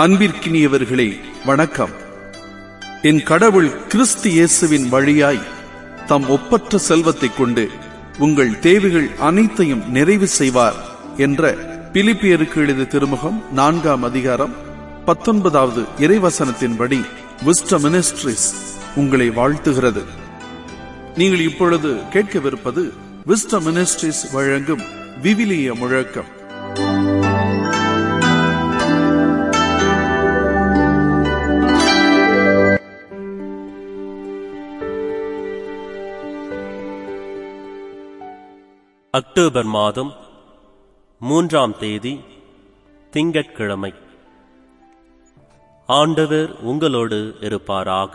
அன்பிற்கினியவர்களே வணக்கம் என் கடவுள் கிறிஸ்து இயேசுவின் வழியாய் தம் ஒப்பற்ற செல்வத்தைக் கொண்டு உங்கள் தேவைகள் அனைத்தையும் நிறைவு செய்வார் என்ற பிலிப்பியருக்கு எழுதிய திருமுகம் நான்காம் அதிகாரம் பத்தொன்பதாவது இறைவசனத்தின்படி விஸ்ட மினிஸ்ட்ரிஸ் உங்களை வாழ்த்துகிறது நீங்கள் இப்பொழுது கேட்கவிருப்பது விஸ்ட மினிஸ்ட்ரிஸ் வழங்கும் விவிலிய முழக்கம் அக்டோபர் மாதம் மூன்றாம் தேதி திங்கட்கிழமை ஆண்டவர் உங்களோடு இருப்பாராக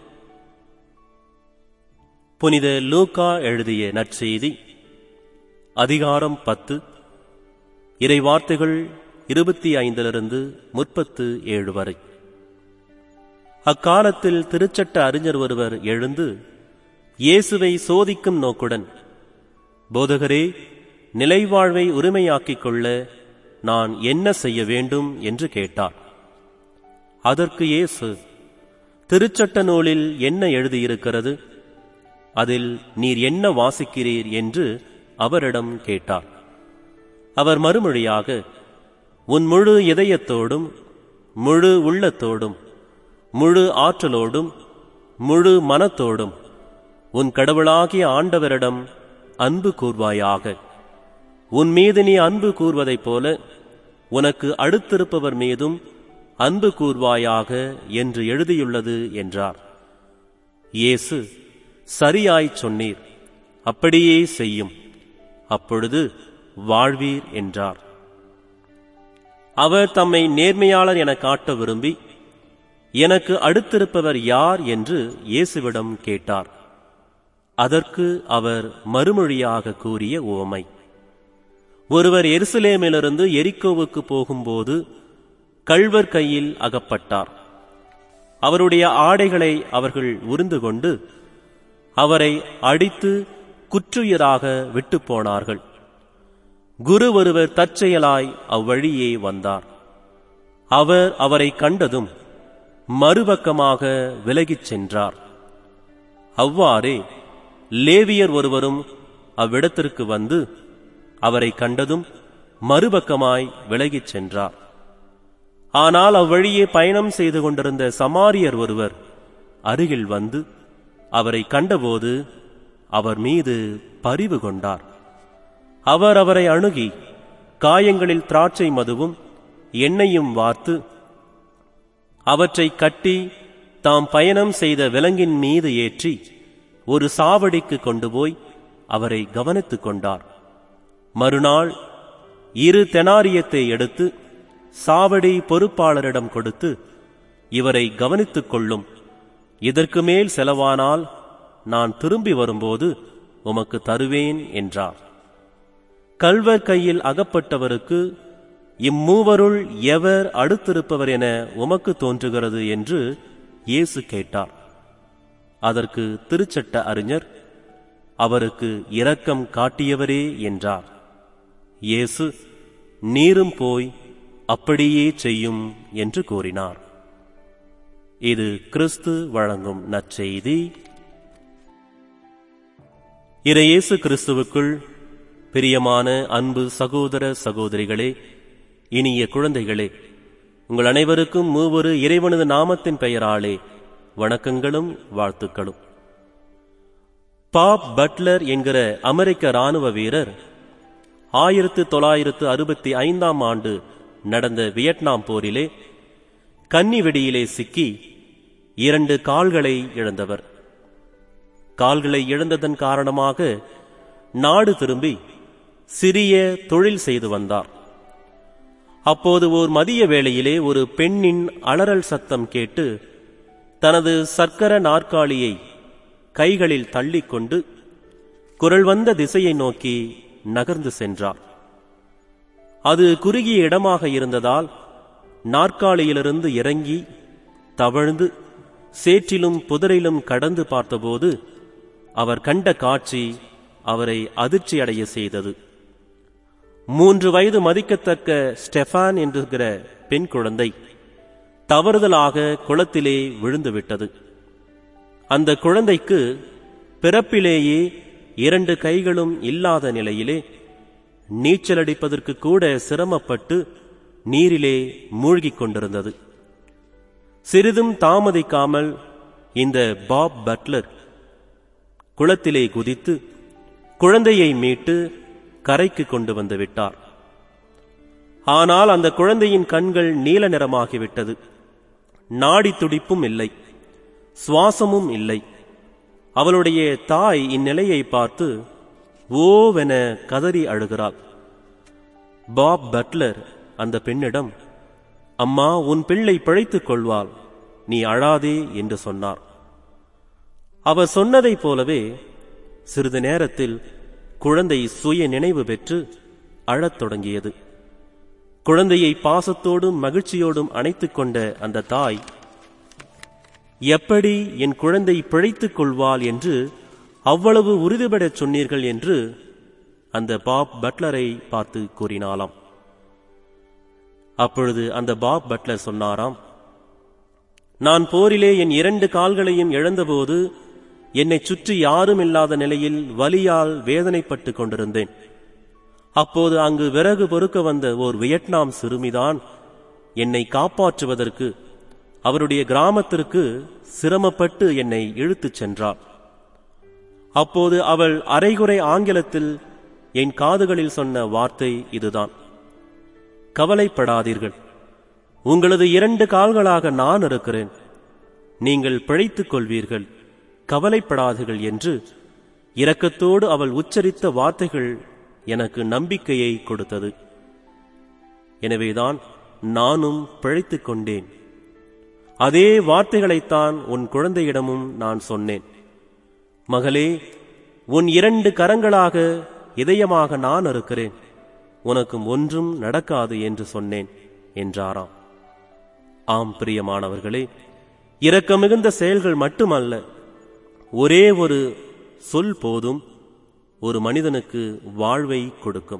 புனித லூக்கா எழுதிய நற்செய்தி அதிகாரம் பத்து இறை வார்த்தைகள் இருபத்தி ஐந்திலிருந்து முப்பத்து ஏழு வரை அக்காலத்தில் திருச்சட்ட அறிஞர் ஒருவர் எழுந்து இயேசுவை சோதிக்கும் நோக்குடன் போதகரே நிலைவாழ்வை உரிமையாக்கிக் கொள்ள நான் என்ன செய்ய வேண்டும் என்று கேட்டார் அதற்கு இயேசு திருச்சட்ட நூலில் என்ன எழுதியிருக்கிறது அதில் நீர் என்ன வாசிக்கிறீர் என்று அவரிடம் கேட்டார் அவர் மறுமொழியாக உன் முழு இதயத்தோடும் முழு உள்ளத்தோடும் முழு ஆற்றலோடும் முழு மனத்தோடும் உன் கடவுளாகிய ஆண்டவரிடம் அன்பு கூர்வாயாக உன் மீது நீ அன்பு கூர்வதைப் போல உனக்கு அடுத்திருப்பவர் மீதும் அன்பு கூர்வாயாக என்று எழுதியுள்ளது என்றார் இயேசு சரியாய்ச் சொன்னீர் அப்படியே செய்யும் அப்பொழுது வாழ்வீர் என்றார் அவர் தம்மை நேர்மையாளர் என காட்ட விரும்பி எனக்கு அடுத்திருப்பவர் யார் என்று இயேசுவிடம் கேட்டார் அதற்கு அவர் மறுமொழியாக கூறிய உவமை ஒருவர் எருசலேமிலிருந்து எரிக்கோவுக்கு போகும்போது கள்வர் கையில் அகப்பட்டார் அவருடைய ஆடைகளை அவர்கள் உருந்து கொண்டு அவரை அடித்து குற்றுயிராக விட்டு போனார்கள் குரு ஒருவர் தற்செயலாய் அவ்வழியே வந்தார் அவர் அவரை கண்டதும் மறுபக்கமாக விலகிச் சென்றார் அவ்வாறே லேவியர் ஒருவரும் அவ்விடத்திற்கு வந்து அவரை கண்டதும் மறுபக்கமாய் விலகிச் சென்றார் ஆனால் அவ்வழியே பயணம் செய்து கொண்டிருந்த சமாரியர் ஒருவர் அருகில் வந்து அவரை கண்டபோது அவர் மீது பரிவு கொண்டார் அவர் அவரை அணுகி காயங்களில் திராட்சை மதுவும் எண்ணெயும் வார்த்து அவற்றை கட்டி தாம் பயணம் செய்த விலங்கின் மீது ஏற்றி ஒரு சாவடிக்கு கொண்டு போய் அவரை கவனித்துக் கொண்டார் மறுநாள் இரு தெனாரியத்தை எடுத்து சாவடி பொறுப்பாளரிடம் கொடுத்து இவரை கவனித்துக் கொள்ளும் இதற்கு மேல் செலவானால் நான் திரும்பி வரும்போது உமக்கு தருவேன் என்றார் கல்வர் கையில் அகப்பட்டவருக்கு இம்மூவருள் எவர் அடுத்திருப்பவர் என உமக்கு தோன்றுகிறது என்று இயேசு கேட்டார் அதற்கு திருச்சட்ட அறிஞர் அவருக்கு இரக்கம் காட்டியவரே என்றார் இயேசு நீரும் போய் அப்படியே செய்யும் என்று கூறினார் இது கிறிஸ்து வழங்கும் நற்செய்தி இறையேசு கிறிஸ்துவுக்குள் பிரியமான அன்பு சகோதர சகோதரிகளே இனிய குழந்தைகளே உங்கள் அனைவருக்கும் மூவொரு இறைவனது நாமத்தின் பெயராலே வணக்கங்களும் வாழ்த்துக்களும் பாப் பட்லர் என்கிற அமெரிக்க ராணுவ வீரர் ஆயிரத்து தொள்ளாயிரத்து அறுபத்தி ஐந்தாம் ஆண்டு நடந்த வியட்நாம் போரிலே கன்னி வெடியிலே சிக்கி இரண்டு கால்களை இழந்தவர் கால்களை இழந்ததன் காரணமாக நாடு திரும்பி சிறிய தொழில் செய்து வந்தார் அப்போது ஓர் மதிய வேளையிலே ஒரு பெண்ணின் அலறல் சத்தம் கேட்டு தனது சர்க்கர நாற்காலியை கைகளில் தள்ளிக்கொண்டு குரல் வந்த திசையை நோக்கி நகர்ந்து சென்றார் அது குறுகிய இடமாக இருந்ததால் நாற்காலியிலிருந்து இறங்கி தவழ்ந்து சேற்றிலும் புதரிலும் கடந்து பார்த்தபோது அவர் கண்ட காட்சி அவரை அதிர்ச்சியடைய செய்தது மூன்று வயது மதிக்கத்தக்க ஸ்டெஃபான் என்கிற பெண் குழந்தை தவறுதலாக குளத்திலே விழுந்துவிட்டது அந்த குழந்தைக்கு பிறப்பிலேயே இரண்டு கைகளும் இல்லாத நிலையிலே நீச்சலடிப்பதற்கு கூட சிரமப்பட்டு நீரிலே மூழ்கிக் கொண்டிருந்தது சிறிதும் தாமதிக்காமல் இந்த பாப் பட்லர் குளத்திலே குதித்து குழந்தையை மீட்டு கரைக்கு கொண்டு வந்து விட்டார் ஆனால் அந்த குழந்தையின் கண்கள் நீல நிறமாகிவிட்டது நாடி துடிப்பும் இல்லை சுவாசமும் இல்லை அவளுடைய தாய் இந்நிலையை பார்த்து ஓவென கதறி அழுகிறாள் பாப் பட்லர் அந்த பெண்ணிடம் அம்மா உன் பிள்ளை பிழைத்துக் கொள்வாள் நீ அழாதே என்று சொன்னார் அவர் சொன்னதைப் போலவே சிறிது நேரத்தில் குழந்தை சுய நினைவு பெற்று அழத் தொடங்கியது குழந்தையை பாசத்தோடும் மகிழ்ச்சியோடும் அணைத்துக் கொண்ட அந்த தாய் எப்படி என் குழந்தை பிழைத்துக் கொள்வாள் என்று அவ்வளவு உறுதிபடச் சொன்னீர்கள் என்று அந்த பாப் பட்லரை பார்த்து கூறினாளாம் அப்பொழுது அந்த பாப் பட்லர் சொன்னாராம் நான் போரிலே என் இரண்டு கால்களையும் இழந்தபோது என்னை சுற்றி யாரும் இல்லாத நிலையில் வலியால் வேதனைப்பட்டு கொண்டிருந்தேன் அப்போது அங்கு விறகு பொறுக்க வந்த ஓர் வியட்நாம் சிறுமிதான் என்னை காப்பாற்றுவதற்கு அவருடைய கிராமத்திற்கு சிரமப்பட்டு என்னை இழுத்துச் சென்றாள் அப்போது அவள் அரைகுறை ஆங்கிலத்தில் என் காதுகளில் சொன்ன வார்த்தை இதுதான் கவலைப்படாதீர்கள் உங்களது இரண்டு கால்களாக நான் இருக்கிறேன் நீங்கள் பிழைத்துக் கொள்வீர்கள் கவலைப்படாதீர்கள் என்று இரக்கத்தோடு அவள் உச்சரித்த வார்த்தைகள் எனக்கு நம்பிக்கையை கொடுத்தது எனவேதான் நானும் பிழைத்துக் கொண்டேன் அதே வார்த்தைகளைத்தான் உன் குழந்தையிடமும் நான் சொன்னேன் மகளே உன் இரண்டு கரங்களாக இதயமாக நான் இருக்கிறேன் உனக்கும் ஒன்றும் நடக்காது என்று சொன்னேன் என்றாராம் ஆம் பிரியமானவர்களே இரக்கமிகுந்த செயல்கள் மட்டுமல்ல ஒரே ஒரு சொல் போதும் ஒரு மனிதனுக்கு வாழ்வை கொடுக்கும்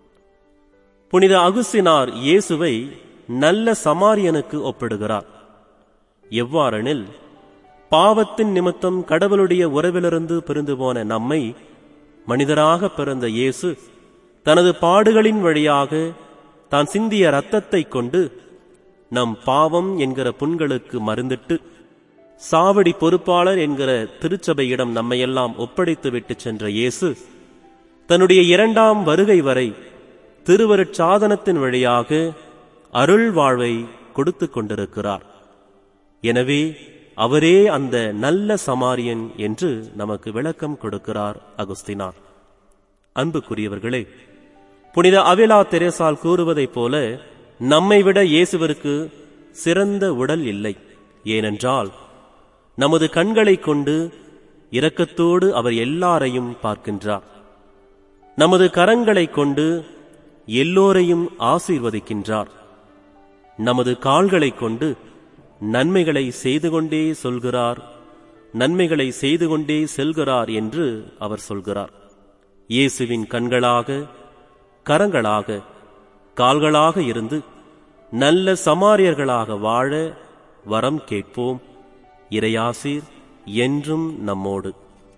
புனித அகுஸ்தினார் இயேசுவை நல்ல சமாரியனுக்கு ஒப்பிடுகிறார் எவ்வாறெனில் பாவத்தின் நிமித்தம் கடவுளுடைய உறவிலிருந்து பிரிந்து போன நம்மை மனிதராக பிறந்த இயேசு தனது பாடுகளின் வழியாக தான் சிந்திய இரத்தத்தைக் கொண்டு நம் பாவம் என்கிற புண்களுக்கு மருந்திட்டு சாவடி பொறுப்பாளர் என்கிற திருச்சபையிடம் நம்மையெல்லாம் ஒப்படைத்து விட்டு சென்ற இயேசு தன்னுடைய இரண்டாம் வருகை வரை திருவருட்சாதனத்தின் வழியாக அருள் வாழ்வை கொடுத்து கொண்டிருக்கிறார் எனவே அவரே அந்த நல்ல சமாரியன் என்று நமக்கு விளக்கம் கொடுக்கிறார் அகுஸ்தினார் அன்புக்குரியவர்களே புனித அவிலா தெரேசால் கூறுவதைப் போல நம்மை விட இயேசுவிற்கு சிறந்த உடல் இல்லை ஏனென்றால் நமது கண்களைக் கொண்டு இரக்கத்தோடு அவர் எல்லாரையும் பார்க்கின்றார் நமது கரங்களைக் கொண்டு எல்லோரையும் ஆசீர்வதிக்கின்றார் நமது கால்களைக் கொண்டு நன்மைகளை செய்து கொண்டே சொல்கிறார் நன்மைகளை செய்து கொண்டே செல்கிறார் என்று அவர் சொல்கிறார் இயேசுவின் கண்களாக கரங்களாக கால்களாக இருந்து நல்ல சமாரியர்களாக வாழ வரம் கேட்போம் இறையாசீர் என்றும் நம்மோடு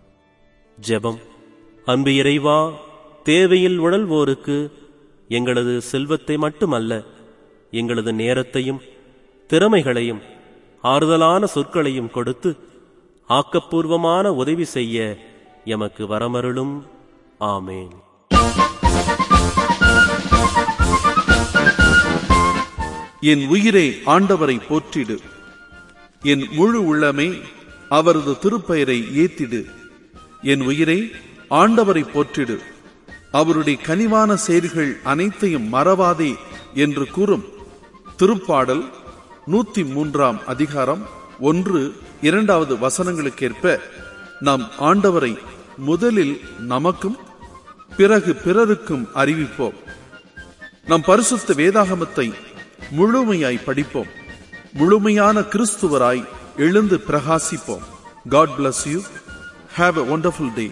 ஜெபம் அன்பு இறைவா தேவையில் உழல்வோருக்கு எங்களது செல்வத்தை மட்டுமல்ல எங்களது நேரத்தையும் திறமைகளையும் ஆறுதலான சொற்களையும் கொடுத்து ஆக்கப்பூர்வமான உதவி செய்ய எமக்கு வரமருளும் ஆமேன் என் உயிரே ஆண்டவரை போற்றிடு என் முழு உள்ளமே அவரது திருப்பெயரை ஏத்திடு என் உயிரே ஆண்டவரை போற்றிடு அவருடைய கனிவான செயல்கள் அனைத்தையும் மறவாதே என்று கூறும் திருப்பாடல் நூத்தி மூன்றாம் அதிகாரம் ஒன்று இரண்டாவது வசனங்களுக்கேற்ப நாம் ஆண்டவரை முதலில் நமக்கும் பிறகு பிறருக்கும் அறிவிப்போம் நம் பரிசுத்த வேதாகமத்தை முழுமையாய் படிப்போம் முழுமையான கிறிஸ்துவராய் எழுந்து பிரகாசிப்போம் God bless you have a wonderful day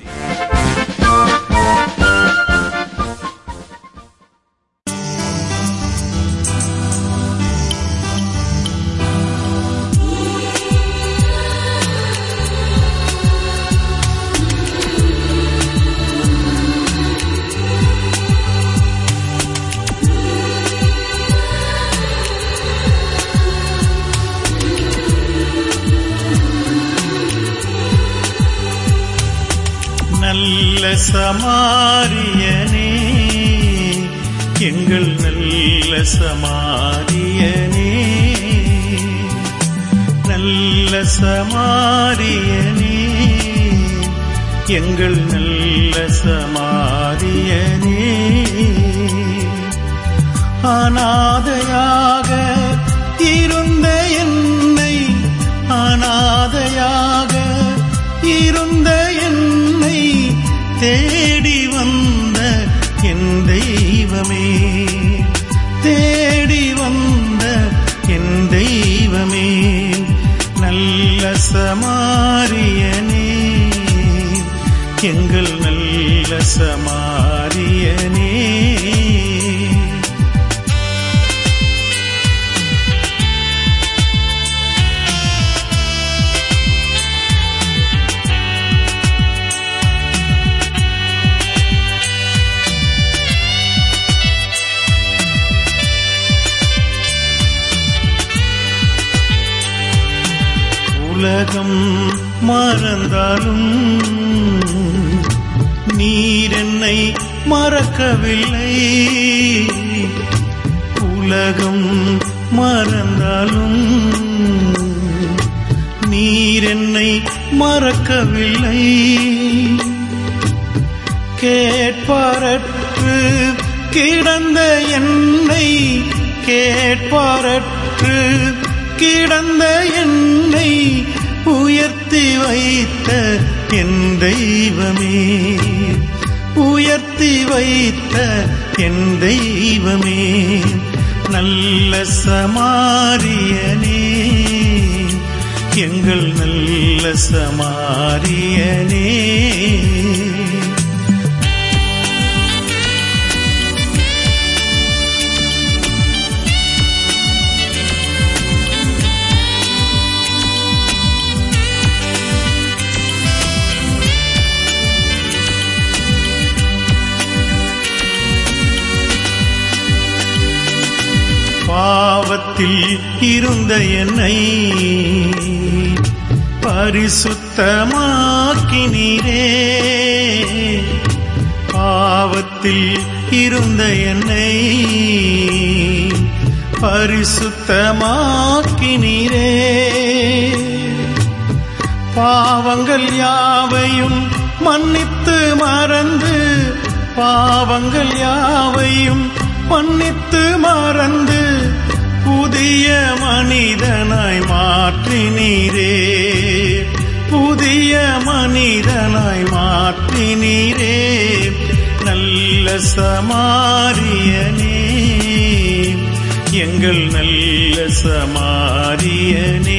சமாரியனே எங்கள் நல்ல சமாரியனே நல்ல சமாரியனே எங்கள் நல்ல சமாரியனே அனாதையாக இருந்த என்னை அனாதையாக இருந்த என்னை தேடி வந்த என் தெய்வமே தேடி வந்த என் தெய்வமே நல்ல சமாரியனே எங்கள் நல்ல சமாரியனே உலகம் மறந்தாலும் நீர் என்னை மறக்கவில்லை உலகம் மறந்தாலும் நீர் என்னை மறக்கவில்லை கேட்பாரற்று கிடந்த என்னை கேட்பாரற்று கிடந்த என்னை உயர்த்தி வைத்த என் தெய்வமே உயர்த்தி வைத்த என் தெய்வமே நல்ல சமாரியனே எங்கள் நல்ல சமாரியனே பாவத்தில் இருந்த என்னை பரிசுத்தமாக்கினீரே பாவத்தில் இருந்த என்னை பரிசுத்தமாக்கினீரே பாவங்கள் யாவையும் மன்னித்து மறந்து பாவங்கள் யாவையும் மன்னித்து மறந்து புதிய மனிதனாய் மாற்றினீரே புதிய மனிதனாய் மாற்றினீரே நல்ல சமாரியனே எங்கள் நல்ல சமாரியனே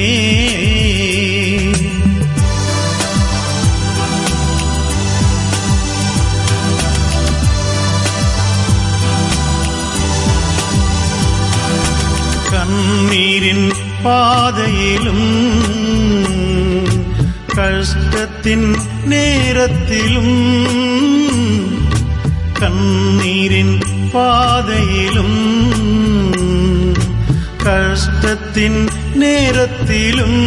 கண்ணீரின் பாதையிலும் கஷ்டத்தின் நேரத்திலும் கண்ணீரின் பாதையிலும் கஷ்டத்தின் நேரத்திலும்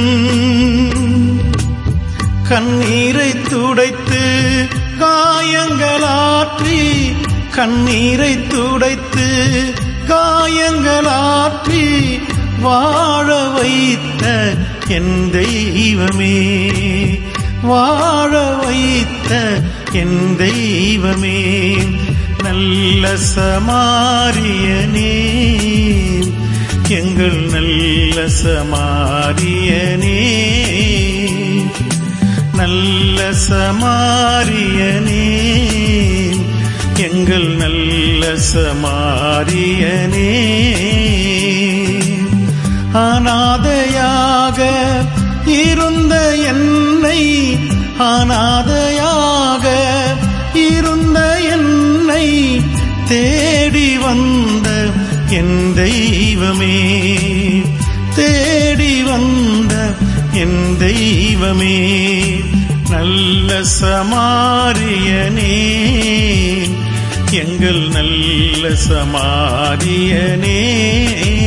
கண்ணீரை துடைத்து காயங்களாற்றி கண்ணீரை துடைத்து காயங்களாற்றி வாழ வைத்த என் தெய்வமே வாழ வைத்த என் தெய்வமே நல்ல சமாரியனே எங்கள் நல்ல சமாரியனே நல்ல சமாரியனே எங்கள் நல்ல சமாரியனே அனாதையாக இருந்த என்னை அனாதையாக இருந்த என்னை தேடி வந்த என் தெய்வமே தேடி வந்த என் தெய்வமே நல்ல சமாரியனே எங்கள் நல்ல சமாரியனே